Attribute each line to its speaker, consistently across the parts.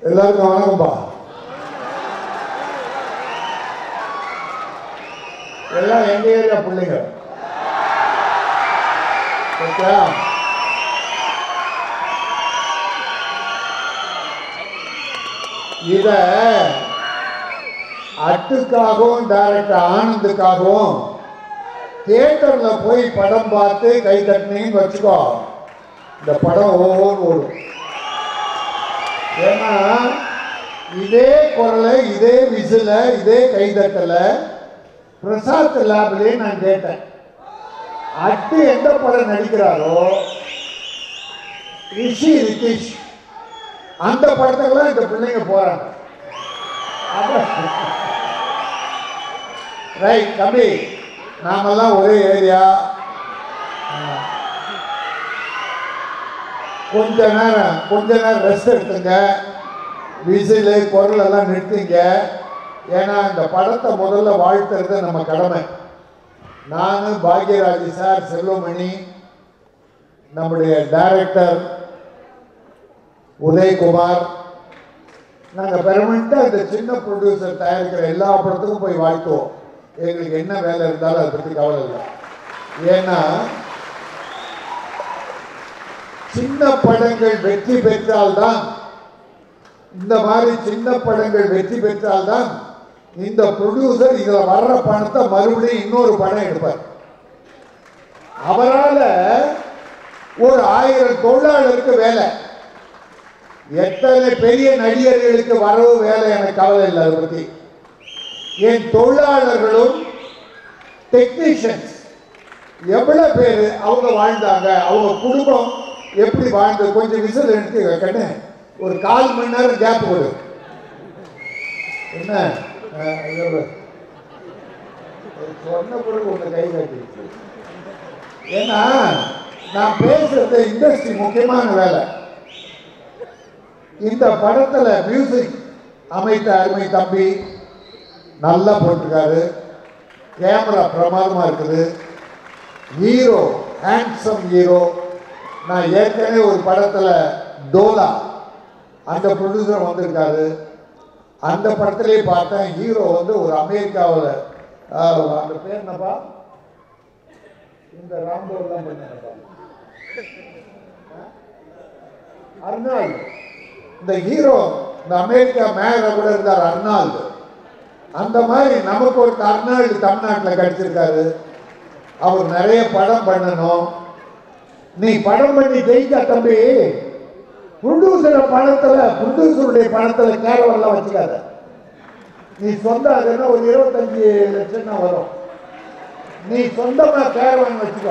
Speaker 1: எல்லாருக்கும் வணக்கம்ப்பா எல்லாம் எங்க ஏரியா பிள்ளைங்க ஓகே இத அட்டுக்காகவும் டைரக்டர் ஆனந்துக்காகவும் தியேட்டர்ல போய் படம் பார்த்து கை தட்டினீங்கன்னு வச்சுக்கோ இந்த படம் ஓன்னு ஓடும் ஏன்னா இதே குரலை இதே விசில இதே கைதட்டல பிரசாத் லேப்லயே நான் கேட்டேன் அட்டு எந்த படம் நடிக்கிறாரோ ரிஷி ரித்திஷ் அந்த படத்துக்கெல்லாம் இந்த பிள்ளைங்க போறாங்க ரைட் தம்பி நாமெல்லாம் ஒரே ஏரியா கொஞ்ச நேரம் கொஞ்ச நேரம் ரெஸ்ட் எடுத்துங்க விசிலு குரல் எல்லாம் நிறுத்திங்க ஏன்னா இந்த படத்தை முதல்ல வாழ்த்துறது நம்ம கடமை நான் பாக்யராஜ் சார் செல்வமணி நம்முடைய டைரக்டர் உதயகுமார் நாங்கள் பெர்மனண்ட்டாக இந்த சின்ன ப்ரொடியூசர் தயாரிக்கிற எல்லா படத்துக்கும் போய் வாழ்த்துவோம் எங்களுக்கு என்ன வேலை இருந்தாலும் அதை பற்றி கவலை இல்லை ஏன்னா சின்ன படங்கள் வெற்றி பெற்றால்தான் இந்த மாதிரி சின்ன படங்கள் வெற்றி பெற்றால்தான் இந்த ப்ரொடியூசர் இதுல வர்ற பணத்தை மறுபடியும் இன்னொரு படம் எடுப்பார் அவரால ஒரு ஆயிரம் தொழிலாளருக்கு வேலை எத்தனை பெரிய நடிகர்களுக்கு வரவு வேலை எனக்கு கவலை இல்லை அதை பத்தி என் தொழிலாளர்களும் டெக்னீஷியன்ஸ் எவ்வளவு பேர் அவங்க வாழ்ந்தாங்க அவங்க குடும்பம் எப்படி வாழ்ந்தது கொஞ்சம் விசில் எடுத்து கண்ணு ஒரு கால் மணி நேரம் கேப் கொடு என்ன அஹ், இது ஒரு- சொன்ன பிறகு உங்க கை காட்டி ஏன்னா நான் பேசுறது இண்டஸ்ட்ரி முக்கியமான வேலை இந்த படத்துல மியூசிக் அமைத்த அருமை தம்பி நல்லா போட்டிருக்காரு கேமரா பிரமாதமா இருக்குது ஹீரோ ஹேண்ட்ஸம் ஹீரோ நான் ஏற்கனவே ஒரு படத்துல டோலா அந்த ப்ரொடியூசர் வந்திருக்காரு அந்த படத்திலே பார்த்தேன் ஹீரோ வந்து ஒரு அமெரிக்காவில் அந்த பேர் என்னப்பா இந்த ராம்தோர் தான் பண்ணப்பா அர்னால்டு இந்த ஹீரோ இந்த அமெரிக்கா மேல கூட இருந்தார் அர்னால்டு அந்த மாதிரி நமக்கு ஒரு அர்னால்டு தமிழ்நாட்டில் கிடைச்சிருக்காரு அவர் நிறைய படம் பண்ணணும் நீ படம் பண்ணி ஜெயிக்க தம்பி ப்ரொடியூசர் பணத்துல ப்ரொடியூசருடைய பணத்துல கேரவெல்லாம் வச்சுக்காத நீ சொந்த அதுன்னா ஒரு இருபத்தஞ்சு லட்சம் தான் வரும் நீ சொந்தமா கேரவன் வச்சுக்கோ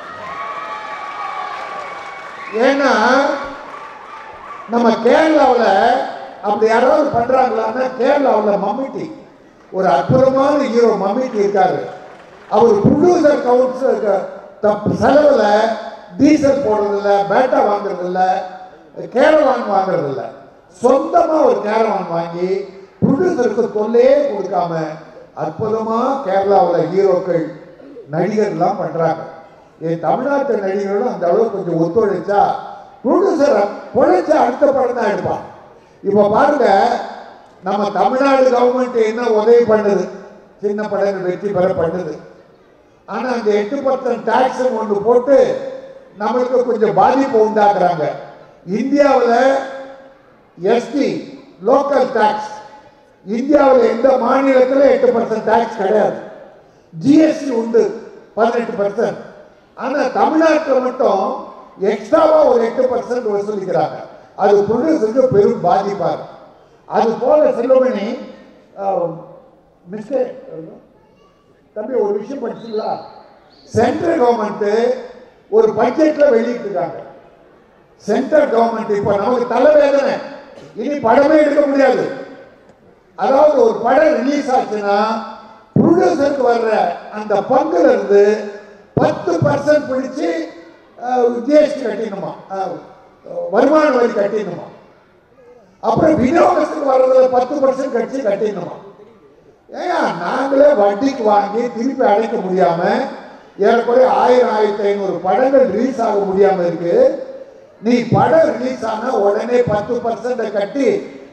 Speaker 1: ஏன்னா நம்ம கேரளாவில் அப்படி யாராவது பண்றாங்களான்னா கேரளாவில் மம்மிட்டி ஒரு அற்புதமான ஹீரோ மம்மிட்டி இருக்காரு அவர் ப்ரொடியூசர் கவுன்ஸ் செலவில் டீசல் போடுறதில்ல பேட்டா வாங்குறதில்ல கேரவான் வாங்குறதில்ல சொந்தமா ஒரு கேரவான் வாங்கி ப்ரொடியூசருக்கு தொல்லையே கொடுக்காம அற்புதமா கேரளாவில் ஹீரோக்கள் நடிகர்லாம் பண்றாங்க என் தமிழ்நாட்டு நடிகர்களும் அந்த அளவுக்கு கொஞ்சம் ஒத்துழைச்சா ப்ரொடியூசரை பொழைச்ச அடுத்த படம் தான் எடுப்பான் இப்போ பாருங்க நம்ம தமிழ்நாடு கவர்மெண்ட் என்ன உதவி பண்ணுது சின்ன படங்கள் வெற்றி பெற பண்ணுது ஆனா அந்த எட்டு பர்சன்ட் டாக்ஸ் ஒன்று போட்டு நம்மளுக்கு கொஞ்சம் பாதிப்பு உண்டாக்குறாங்க இந்தியாவில் எஸ்டி லோக்கல் டாக்ஸ் இந்தியாவில் எந்த மாநிலத்தில் எட்டு பர்சன்ட் டாக்ஸ் கிடையாது ஜிஎஸ்டி உண்டு பதினெட்டு பர்சன்ட் ஆனால் தமிழ்நாட்டில் மட்டும் எக்ஸ்ட்ராவா ஒரு எட்டு பர்சன்ட் வசூலிக்கிறாங்க அது ப்ரொடியூசருக்கு பெரும் பாதிப்பாக அது போல செல்வமணி மிஸ்டேக் தம்பி ஒரு விஷயம் படிச்சீங்களா சென்ட்ரல் கவர்மெண்ட் ஒரு பட்ஜெட்ல வெளியிட்டிருக்காங்க சென்ட்ரல் கவர்மெண்ட் இப்ப நமக்கு தலைவேதனை இனி படமே எடுக்க முடியாது அதாவது ஒரு படம் ரிலீஸ் ஆச்சுன்னா ப்ரொடியூசருக்கு வர்ற அந்த பங்குல இருந்து பத்து பர்சன்ட் பிடிச்சு ஜிஎஸ்டி கட்டிடணுமா அஹ், வருமான வரி கட்டிடணுமா அப்புறம் விநியோகத்துக்கு வர்றதுல பத்து பர்சன்ட் கட்சி கட்டிடணுமா ஏங்க நாங்களே வட்டிக்கு வாங்கி திருப்பி அடைக்க முடியாம ஏறக்குறைய ஆயிரம் ஆயிரத்தி ஐநூறு படங்கள் ரிலீஸ் ஆக முடியாம இருக்கு நீ படம் ரிலீஸ் ஆனா உடனே பத்து பர்சன்ட் கட்டி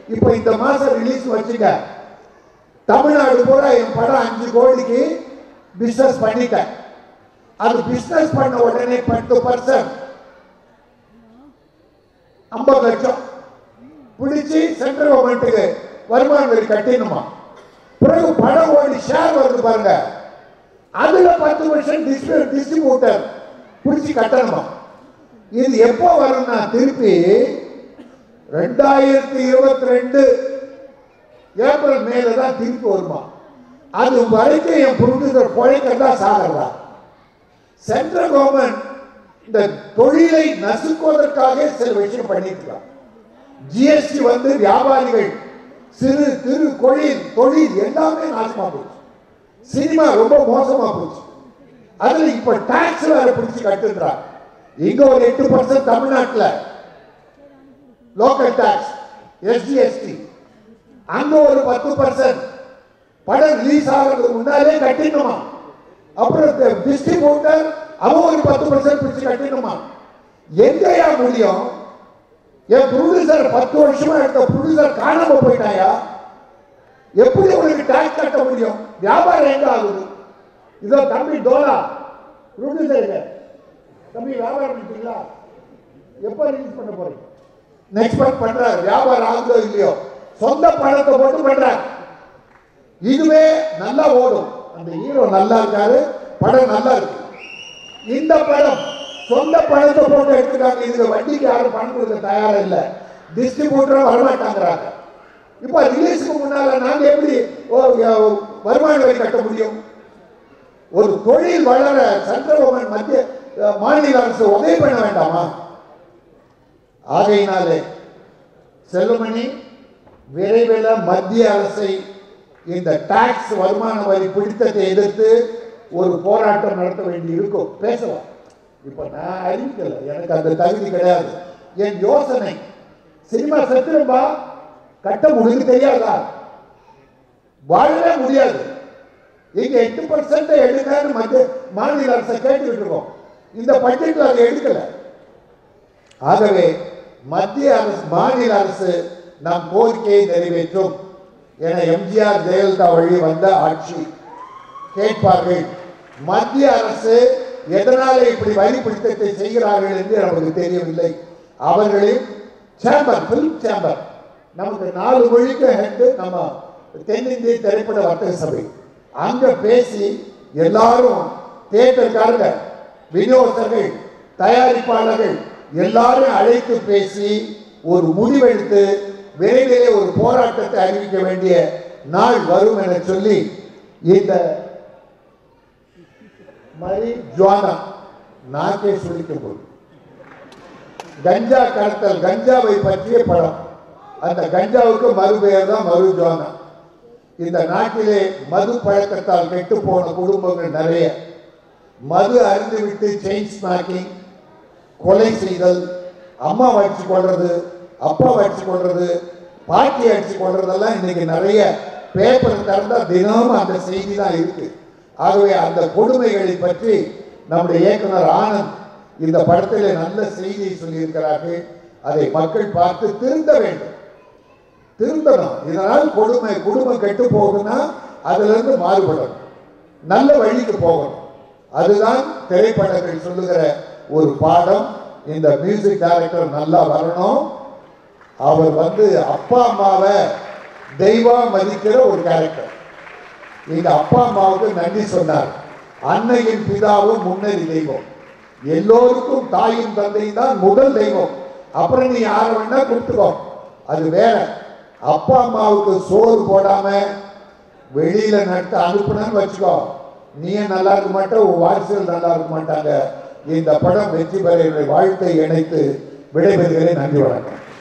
Speaker 1: இப்போ இந்த மாசம் ரிலீஸ் வச்சுக்க தமிழ்நாடு பூரா என் படம் அஞ்சு கோடிக்கு பிசினஸ் பண்ணிட்டேன் அது பிசினஸ் பண்ண உடனே பத்து பர்சன்ட் ஐம்பது லட்சம் பிடிச்சி சென்ட்ரல் கவர்மெண்ட்டுக்கு வருமான வரி கட்டிடணுமா பிறகு படம் ஓடி ஷேர் வருது பாருங்க அதுல பத்து பர்சன்ட் டிஸ்ட்ரிபியூட்டர் பிடிச்சி கட்டணுமா இது எப்போ வரும்னா திருப்பி ரெண்டாயிரத்தி இருபத்தி ரெண்டு ஏப்ரல் மேல தான் திருப்பி வருமா அது வரைக்கும் என் ப்ரொடியூசர் பிழைக்கிறதா சாகிறதா சென்ட்ரல் கவர்மெண்ட் இந்த தொழிலை நசுக்குவதற்காக சில விஷயம் பண்ணிட்டு இருக்காங்க ஜிஎஸ்டி வந்து வியாபாரிகள் சிறு திரு தொழில் தொழில் எல்லாமே நாசமா போச்சு சினிமா ரொம்ப மோசமா போச்சு அதுல இப்ப டாக்ஸ் வேற பிடிச்சு கட்டுன்றாங்க இங்க ஒரு எட்டு பர்சன்ட் தமிழ்நாட்டுல லோக்கல் டாக்ஸ் எஸ்ஜிஎஸ்டி அங்க ஒரு பத்து பர்சன்ட் படம் ரிலீஸ் ஆகிறதுக்கு முன்னாலே கட்டிடணுமா அப்புறம் டிஸ்ட்ரிபியூட்டர் அவன் ஒரு பத்து பர்சன்ட் பிடிச்சு கட்டிடணுமா எங்கயா முடியும் என் ப்ரொடியூசர் பத்து வருஷமா எடுத்த ப்ரொடியூசர் காணாம போயிட்டாயா எப்படி உங்களுக்கு டாக்ஸ் கட்ட முடியும் வியாபாரம் எங்க ஆகுது இதோ தம்பி டோலா ப்ரொடியூசருங்க தம்பி வியாபாரம் பண்ணிட்டீங்களா எப்போ ரிலீஸ் பண்ண போறீங்க நெக்ஸ்ட் மந்த் பண்றாரு வியாபாரம் ஆகுதோ இல்லையோ சொந்த பணத்தை போட்டு பண்றாரு இதுவே நல்லா ஓடும் அந்த ஹீரோ நல்லா இருக்காரு படம் நல்லா இருக்கு இந்த படம் சொந்த பணத்தை போட்டு எடுத்துக்காங்க இதுக்கு வட்டிக்கு யாரும் பணம் கொடுக்க தயாரா இல்ல டிஸ்ட்ரிபியூட்டரும் வரமாட்டாங்கிறாங்க இப்ப ரிலீஸ்க்கு முன்னால நாங்க எப்படி ஓ, ஓ, வருமான வரி கட்ட முடியும் ஒரு தொழில் வளர சென்ட்ரல் கவர்மெண்ட் மத்திய அஹ், மாநில அரசு உதவி பண்ண வேண்டாமா ஆகையினாலே செல்லுமணி விரைவில் மத்திய அரசை இந்த டாக்ஸ் வருமான வரி பிடித்தத்தை எதிர்த்து ஒரு போராட்டம் நடத்த வேண்டி இருக்கும் பேசலாம் இப்ப நான் அறிவிக்கல எனக்கு அந்த தகுதி கிடையாது என் யோசனை சினிமா செத்துரும்பா கட்ட முடிவு தெரியாதா வாழவே முடியாது இங்க எட்டு பர்சன்ட் எடுங்கன்னு மத்திய மாநில அரசை கேட்டுக்கிட்டு இருக்கோம் இந்த பட்ஜெட்ல அதை எடுக்கல ஆகவே மத்திய அரசு மாநில அரசு நம் கோரிக்கையை நிறைவேற்றும் என எம்ஜிஆர் ஜெயலலிதா வழி வந்த ஆட்சி கேட்பார்கள் மத்திய அரசு எதனாலே இப்படி வரி பிடித்தத்தை செய்கிறார்கள் என்று நமக்கு தெரியவில்லை அவர்களின் சேம்பர் பிலிம் சேம்பர் நமக்கு நாலு மொழிக்கு ஹெட் நம்ம தென்னிந்திய திரைப்பட வர்த்தக சபை அங்க பேசி எல்லாரும் தியேட்டர்காரங்க விநியோகஸ்தர்கள் தயாரிப்பாளர்கள் எல்லாரும் அழைத்து பேசி ஒரு முடிவெடுத்து விரைவிலே ஒரு போராட்டத்தை அறிவிக்க வேண்டிய நாள் வரும் என சொல்லி இந்த மரி ஜுவானா நாக்கே சொல்லிக்கும் போது கஞ்சா கடத்தல் கஞ்சாவை பற்றிய படம் அந்த கஞ்சாவுக்கு மறுபெயர் தான் மறு ஜுவானா இந்த நாட்டிலே மது பழக்கத்தால் கெட்டு போன குடும்பங்கள் நிறைய மது அருந்துவிட்டு செயின் ஸ்நாக்கிங் கொலை செய்தல் அம்மா அடிச்சு கொள்றது அப்பா அடிச்சு கொள்றது பாட்டி அடிச்சு கொள்றதெல்லாம் இன்னைக்கு நிறைய பேப்பர் திறந்தா தினமும் அந்த செய்தி தான் இருக்கு ஆகவே அந்த கொடுமைகளை பற்றி நம்முடைய இயக்குனர் ஆனந்த் இந்த படத்திலே நல்ல செய்தியை சொல்லியிருக்கிறார்கள் அதை மக்கள் பார்த்து திருந்த வேண்டும் திருந்தணும் இதனால் கொடுமை குடும்பம் கெட்டு போகுதுன்னா அதுல இருந்து மாறுபடணும் நல்ல வழிக்கு போகணும் அதுதான் திரைப்படங்கள் சொல்லுகிற ஒரு பாடம் இந்த மியூசிக் டைரக்டர் நல்லா வரணும் அவர் வந்து அப்பா அம்மாவை தெய்வா மதிக்கிற ஒரு கேரக்டர் எங்க அப்பா அம்மாவுக்கு நன்றி சொன்னார் அன்னையின் பிதாவும் முன்னறி தெய்வம் எல்லோருக்கும் தாயும் தந்தையும் தான் முதல் தெய்வம் அப்புறம் நீ யார வேணா கொடுத்துக்கோ அது வேற அப்பா அம்மாவுக்கு சோறு போடாம வெளியில நட்டு அனுப்புனன்னு வச்சுக்கோ நீ நல்லா இருக்க மாட்ட உன் வாரிசுகள் நல்லா இருக்க மாட்டாங்க இந்த படம் வெற்றி பெற என்னுடைய வாழ்த்தை இணைத்து விடைபெறுகிறேன் நன்றி வணக்கம்